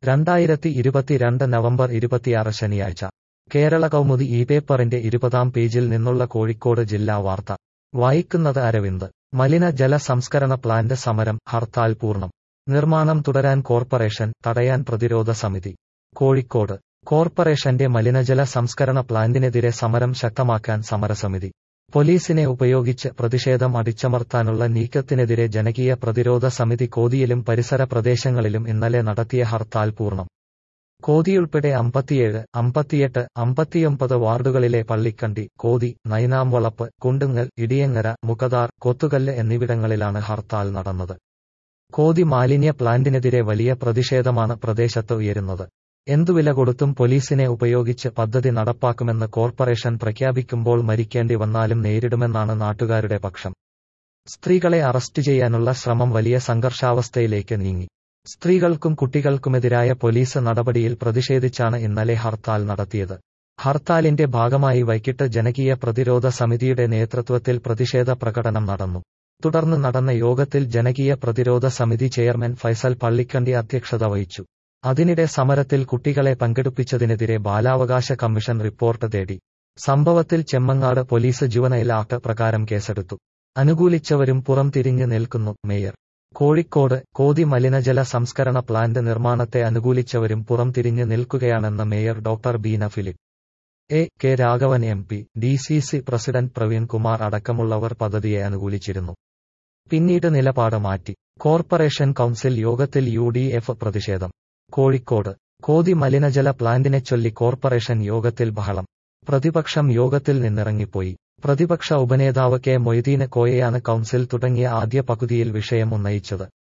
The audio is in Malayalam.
രണ്ടായിരത്തി ഇരുപത്തിരണ്ട് നവംബർ ഇരുപത്തിയാറ് ശനിയാഴ്ച കേരള കൗമുദി ഈ പേപ്പറിന്റെ ഇരുപതാം പേജിൽ നിന്നുള്ള കോഴിക്കോട് ജില്ലാ വാർത്ത വായിക്കുന്നത് അരവിന്ദ് മലിനജല സംസ്കരണ പ്ലാന്റ് സമരം ഹർത്താൽ പൂർണ്ണം നിർമ്മാണം തുടരാൻ കോർപ്പറേഷൻ തടയാൻ പ്രതിരോധ സമിതി കോഴിക്കോട് കോർപ്പറേഷന്റെ മലിനജല സംസ്കരണ പ്ലാന്റിനെതിരെ സമരം ശക്തമാക്കാൻ സമരസമിതി പോലീസിനെ ഉപയോഗിച്ച് പ്രതിഷേധം അടിച്ചമർത്താനുള്ള നീക്കത്തിനെതിരെ ജനകീയ പ്രതിരോധ സമിതി കോതിയിലും പരിസര പ്രദേശങ്ങളിലും ഇന്നലെ നടത്തിയ ഹർത്താൽ പൂർണ്ണം കോതിയുൾപ്പെടെ അമ്പത്തിയേഴ് അമ്പത്തിയെട്ട് അമ്പത്തിയൊമ്പത് വാർഡുകളിലെ പള്ളിക്കണ്ടി കോതി നൈനാംവളപ്പ് കുണ്ടുങ്ങൽ ഇടിയങ്ങര മുഖദാർ കൊത്തുകല്ല് എന്നിവിടങ്ങളിലാണ് ഹർത്താൽ നടന്നത് കോതി മാലിന്യ പ്ലാന്റിനെതിരെ വലിയ പ്രതിഷേധമാണ് പ്രദേശത്ത് ഉയരുന്നത് എന്തുവില കൊടുത്തും പോലീസിനെ ഉപയോഗിച്ച് പദ്ധതി നടപ്പാക്കുമെന്ന് കോർപ്പറേഷൻ പ്രഖ്യാപിക്കുമ്പോൾ മരിക്കേണ്ടി വന്നാലും നേരിടുമെന്നാണ് നാട്ടുകാരുടെ പക്ഷം സ്ത്രീകളെ അറസ്റ്റ് ചെയ്യാനുള്ള ശ്രമം വലിയ സംഘർഷാവസ്ഥയിലേക്ക് നീങ്ങി സ്ത്രീകൾക്കും കുട്ടികൾക്കുമെതിരായ പോലീസ് നടപടിയിൽ പ്രതിഷേധിച്ചാണ് ഇന്നലെ ഹർത്താൽ നടത്തിയത് ഹർത്താലിന്റെ ഭാഗമായി വൈകിട്ട് ജനകീയ പ്രതിരോധ സമിതിയുടെ നേതൃത്വത്തിൽ പ്രതിഷേധ പ്രകടനം നടന്നു തുടർന്ന് നടന്ന യോഗത്തിൽ ജനകീയ പ്രതിരോധ സമിതി ചെയർമാൻ ഫൈസൽ പള്ളിക്കണ്ടി അധ്യക്ഷത വഹിച്ചു അതിനിടെ സമരത്തിൽ കുട്ടികളെ പങ്കെടുപ്പിച്ചതിനെതിരെ ബാലാവകാശ കമ്മീഷൻ റിപ്പോർട്ട് തേടി സംഭവത്തിൽ ചെമ്മങ്ങാട് പോലീസ് ജുവനൈൽ ആക്ട് പ്രകാരം കേസെടുത്തു അനുകൂലിച്ചവരും പുറം തിരിഞ്ഞു നിൽക്കുന്നു മേയർ കോഴിക്കോട് കോതി മലിനജല സംസ്കരണ പ്ലാന്റ് നിർമ്മാണത്തെ അനുകൂലിച്ചവരും പുറം തിരിഞ്ഞു നിൽക്കുകയാണെന്ന് mayor doctor Beena Philip A K Raghavan M P D C C president Praveen Kumar അടക്കമുള്ളവർ പദ്ധതിയെ അനുകൂലിച്ചിരുന്നു പിന്നീട് നിലപാട് മാറ്റി കോർപ്പറേഷൻ കൌൺസിൽ യോഗത്തിൽ യു ഡി എഫ് പ്രതിഷേധം കോഴിക്കോട് കോതി മലിനജല പ്ലാന്റിനെ ചൊല്ലി കോർപ്പറേഷൻ യോഗത്തിൽ ബഹളം പ്രതിപക്ഷം യോഗത്തിൽ നിന്നിറങ്ങിപ്പോയി പ്രതിപക്ഷ ഉപനേതാവ് കെ മൊയ്തീന് കോയയാണ് കൌൺസിൽ തുടങ്ങിയ ആദ്യ പകുതിയിൽ വിഷയം ഉന്നയിച്ചത്